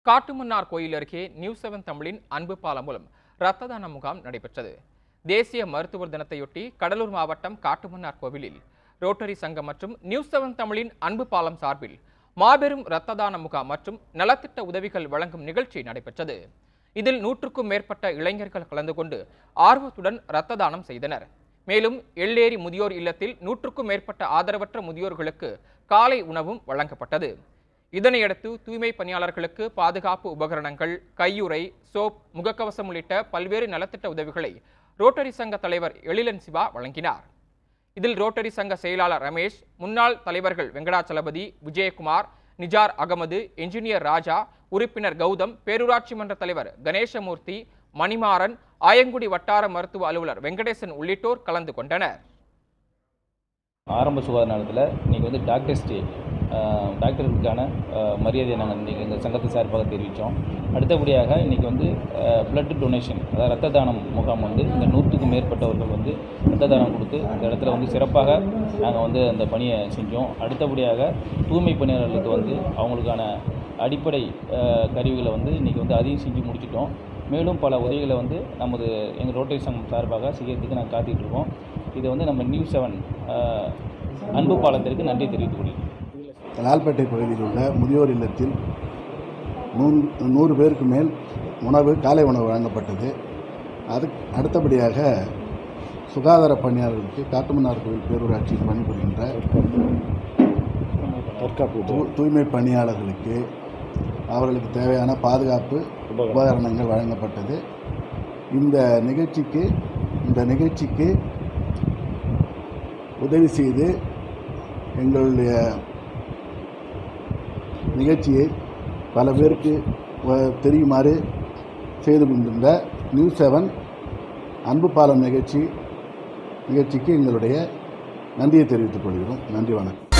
காட்டுமன்னார் கோயில் அருகே news seven தமிழின் அன்பு பாலம் மூலம் இரத்த தான முகாம் நடைபெற்றது தேசிய மருத்துவர் தினத்தையொட்டி கடலூர் மாவட்டம் காட்டுமன்னார் கோவிலில் ரோட்டரி சங்கம் மற்றும் நியூஸ் செவன் தமிழின் அன்பு பாலம் சார்பில் மாபெரும் இரத்த தான முகாம் மற்றும் நலத்திட்ட உதவிகள் வழங்கும் நிகழ்ச்சி நடைபெற்றது இதில் நூற்றுக்கும் மேற்பட்ட இளைஞர்கள் கலந்து கொண்டு ஆர்வத்துடன் இரத்த தானம் செய்தனர் மேலும் எள்ளேரி முதியோர் இல்லத்தில் நூற்றுக்கும் மேற்பட்ட ஆதரவற்ற முதியோர்களுக்கு காலை உணவும் வழங்கப்பட்டது இதனையடுத்து தூய்மை பணியாளர்களுக்கு பாதுகாப்பு உபகரணங்கள் கையுறை சோப் முகக்கவசம் உள்ளிட்ட பல்வேறு நலத்திட்ட உதவிகளை ரோட்டரி சங்க தலைவர் எழிலன் சிவா வழங்கினார் இதில் ரோட்டரி சங்க செயலாளர் ரமேஷ் முன்னாள் தலைவர்கள் வெங்கடாச்சலபதி விஜயகுமார் நிஜார் அகமது என்ஜினியர் ராஜா உறுப்பினர் கௌதம் பேரூராட்சி மன்ற தலைவர் கணேசமூர்த்தி மணிமாறன் ஆயங்குடி வட்டார மருத்துவ அலுவலர் வெங்கடேசன் உள்ளிட்டோர் கலந்து கொண்டனர் ஆரம்ப சுகாதார நிலையத்தில் இன்றைக்கி வந்து டாக்டர்ஸ் டே டாக்டர்களுக்கான அஹ், மரியாதையை நாங்கள் இன்றைக்கி எங்கள் சங்கத்து சார்பாக தெரிவித்தோம் அடுத்தபடியாக இன்றைக்கி வந்து பிளட் டொனேஷன் அதாவது ரத்த தானம் முகாம் வந்து இந்த நூற்றுக்கும் மேற்பட்டவர்கள் வந்து ரத்த தானம் கொடுத்து இந்த இடத்துல வந்து சிறப்பாக நாங்கள் வந்து அந்த பணியை செஞ்சோம் அடுத்தபடியாக தூய்மை பணியாளர்களுக்கு வந்து அவங்களுக்கான அடிப்படை அஹ், கருவிகளை வந்து இன்றைக்கி வந்து அதையும் செஞ்சு முடிச்சிட்டோம் மேலும் பல உதவிகளை வந்து நமது எங்கள் ரோட்டரி சங்கம் சார்பாக செய்யறதுக்கு நாங்கள் காத்துக்கிட்டு இருக்கோம் இதை வந்து நம்ம நியூஸ் செவன் அன்பு பாலத்திற்கு நன்றி தெரிவித்துக் கொள்கிறேன் லால்பேட்டை பகுதியில் உள்ள முதியோர் இல்லத்தில் நூறு நூறு பேருக்கு மேல் உணவு காலை உணவு வழங்கப்பட்டது அது அடுத்தபடியாக சுகாதார பணியாளர்களுக்கு காட்டுமன்னார் கோவில் பேரூராட்சியில் பணிபுரிகின்ற தூ- தூய்மை பணியாளர்களுக்கு அவர்களுக்கு தேவையான பாதுகாப்பு உபகரணங்கள் வழங்கப்பட்டது இந்த நிகழ்ச்சிக்கு இந்த நிகழ்ச்சிக்கு உதவி செய்து எங்களுடைய நிகழ்ச்சியை பல பேருக்கு வ- தெரியுமாறு செய்து கொண்டிருந்த நியூஸ் செவன் அன்பு பாலம் நிகழ்ச்சி நிகழ்ச்சிக்கு எங்களுடைய நன்றியை தெரிவித்துக் கொள்கிறோம் நன்றி வணக்கம்